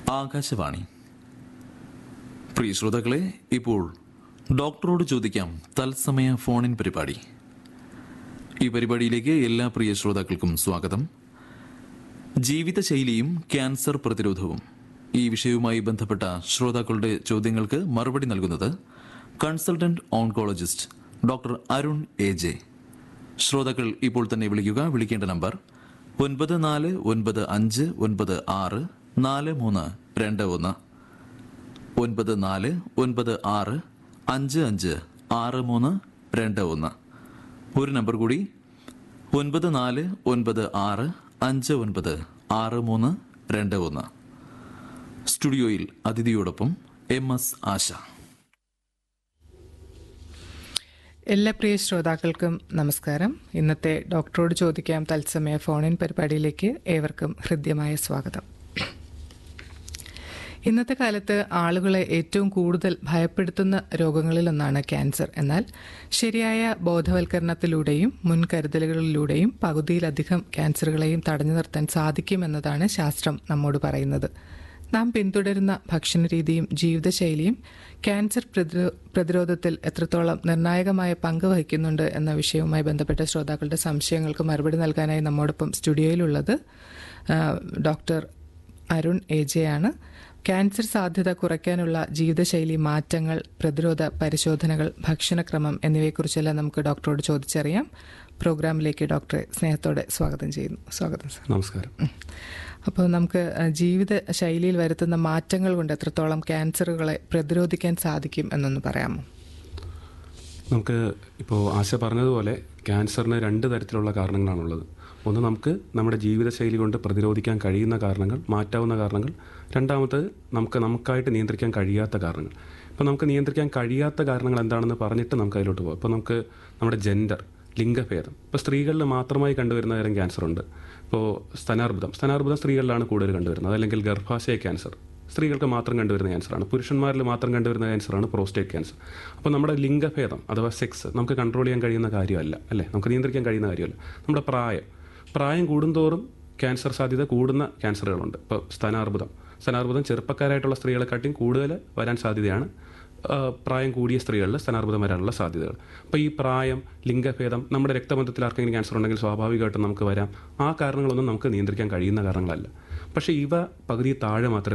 ആകാശവാണി പ്രിയ ശ്രോതാക്കളെ ഇപ്പോൾ ഡോക്ടറോട് ചോദിക്കാം തത്സമയ ഫോണിൻ പരിപാടി ഈ പരിപാടിയിലേക്ക് എല്ലാ പ്രിയ ശ്രോതാക്കൾക്കും സ്വാഗതം ജീവിതശൈലിയും ക്യാൻസർ പ്രതിരോധവും ഈ വിഷയവുമായി ബന്ധപ്പെട്ട ശ്രോതാക്കളുടെ ചോദ്യങ്ങൾക്ക് മറുപടി നൽകുന്നത് consultant oncologist doctor Arun A J ശ്രോതാക്കൾ ഇപ്പോൾ തന്നെ വിളിക്കുക വിളിക്കേണ്ട നമ്പർ ഒൻപത് നാല് ഒൻപത് അഞ്ച് ഒൻപത് ആറ് നാല് മൂന്ന് രണ്ട് ഒന്ന് ഒൻപത് നാല് ഒൻപത് ആറ് അഞ്ച് അഞ്ച് ആറ് മൂന്ന് രണ്ട് ഒന്ന് ഒരു നമ്പർ കൂടി ഒൻപത് നാല് ഒൻപത് ആറ് അഞ്ച് ഒൻപത് ആറ് മൂന്ന് രണ്ട് ഒന്ന് സ്റ്റുഡിയോയിൽ അതിഥിയോടൊപ്പം എം എസ് ആശ എല്ലാ പ്രിയ ശ്രോതാക്കൾക്കും നമസ്കാരം ഇന്നത്തെ ഡോക്ടറോട് ചോദിക്കാം തത്സമയ ഫോണിൻ പരിപാടിയിലേക്ക് ഏവർക്കും ഹൃദ്യമായ സ്വാഗതം ഇന്നത്തെ കാലത്ത് ആളുകളെ ഏറ്റവും കൂടുതൽ ഭയപ്പെടുത്തുന്ന രോഗങ്ങളിലൊന്നാണ് ക്യാൻസർ എന്നാൽ ശരിയായ ബോധവൽക്കരണത്തിലൂടെയും മുൻകരുതലുകളിലൂടെയും പകുതിയിലധികം ക്യാൻസറുകളെയും തടഞ്ഞു നിർത്താൻ സാധിക്കുമെന്നതാണ് ശാസ്ത്രം നമ്മോട് പറയുന്നത് നാം പിന്തുടരുന്ന ഭക്ഷണരീതിയും ജീവിതശൈലിയും ക്യാൻസർ പ്രതിരോ- പ്രതിരോധത്തിൽ എത്രത്തോളം നിർണായകമായ പങ്ക് വഹിക്കുന്നുണ്ട് എന്ന വിഷയവുമായി ബന്ധപ്പെട്ട ശ്രോതാക്കളുടെ സംശയങ്ങൾക്ക് മറുപടി നൽകാനായി നമ്മോടൊപ്പം സ്റ്റുഡിയോയിലുള്ളത് ആ, ഡോക്ടർ അരുൺ എ ജെ ആണ് ക്യാൻസർ സാധ്യത കുറയ്ക്കാനുള്ള ജീവിതശൈലി മാറ്റങ്ങൾ പ്രതിരോധ പരിശോധനകൾ ഭക്ഷണക്രമം എന്നിവയെക്കുറിച്ചെല്ലാം നമുക്ക് ഡോക്ടറോട് ചോദിച്ചറിയാം പ്രോഗ്രാമിലേക്ക് ഡോക്ടറെ സ്നേഹത്തോടെ സ്വാഗതം ചെയ്യുന്നു സ്വാഗതം സർ നമസ്കാരം അപ്പോൾ നമുക്ക് ആ, ജീവിത ശൈലിയിൽ വരുത്തുന്ന മാറ്റങ്ങൾ കൊണ്ട് എത്രത്തോളം ക്യാൻസറുകളെ പ്രതിരോധിക്കാൻ സാധിക്കും എന്നൊന്ന് പറയാമോ നമുക്ക് ഇപ്പോൾ ആശ പറഞ്ഞതുപോലെ ക്യാൻസറിന് രണ്ട് തരത്തിലുള്ള കാരണങ്ങളാണുള്ളത് ഒന്ന് നമുക്ക് നമ്മുടെ ജീവിതശൈലി കൊണ്ട് പ്രതിരോധിക്കാൻ കഴിയുന്ന കാരണങ്ങൾ മാറ്റാവുന്ന കാരണങ്ങൾ രണ്ടാമത്തത് നമുക്ക് നമുക്കായിട്ട് നിയന്ത്രിക്കാൻ കഴിയാത്ത കാരണങ്ങൾ ഇപ്പോൾ നമുക്ക് നിയന്ത്രിക്കാൻ കഴിയാത്ത കാരണങ്ങൾ എന്താണെന്ന് പറഞ്ഞിട്ട് നമുക്ക് അതിലോട്ട് പോകാം ഇപ്പോൾ നമുക്ക് നമ്മുടെ ജെൻഡർ ലിംഗഭേദം ഇപ്പോൾ സ്ത്രീകളിൽ മാത്രമായി കണ്ടുവരുന്ന തരം ക്യാൻസർ ഉണ്ട് ഇപ്പോൾ സ്തനാർബുദം സ്തനാർബുദം സ്ത്രീകളിലാണ് കൂടുതൽ കണ്ടുവരുന്നത് അല്ലെങ്കിൽ ഗർഭാശയ ക്യാൻസർ സ്ത്രീകൾക്ക് മാത്രം കണ്ടുവരുന്ന ക്യാൻസറാണ് പുരുഷന്മാരിൽ മാത്രം കണ്ടുവരുന്ന ക്യാൻസറാണ് പ്രോസ്റ്റേറ്റ് ക്യാൻസർ അപ്പോൾ നമ്മുടെ ലിംഗഭേദം അഥവാ സെക്സ് നമുക്ക് കൺട്രോൾ ചെയ്യാൻ കഴിയുന്ന കാര്യമല്ല അല്ലേ നമുക്ക് നിയന്ത്രിക്കാൻ കഴിയുന്ന കാര്യമല്ല നമ്മുടെ പ്രായം പ്രായം കൂടുന്തോറും ക്യാൻസർ സാധ്യത കൂടുന്ന ക്യാൻസറുകളുണ്ട് ഇപ്പോൾ സ്തനാർബുദം സ്തനാർബുദം ചെറുപ്പക്കാരായിട്ടുള്ള സ്ത്രീകളെക്കാട്ടിയും കൂടുതൽ വരാൻ സാധ്യതയാണ് ആ, പ്രായം കൂടിയ സ്ത്രീകളിൽ സ്ഥാനാർബുദം വരാനുള്ള സാധ്യതകൾ അപ്പോൾ ഈ പ്രായം ലിംഗഭേദം നമ്മുടെ രക്തബന്ധത്തിൽ ആർക്കെങ്കിലും ക്യാൻസർ ഉണ്ടെങ്കിൽ സ്വാഭാവികമായിട്ടും നമുക്ക് വരാം ആ കാരണങ്ങളൊന്നും നമുക്ക് നിയന്ത്രിക്കാൻ കഴിയുന്ന കാരണങ്ങളല്ല പക്ഷേ ഇവ പകുതി താഴെ മാത്രമേ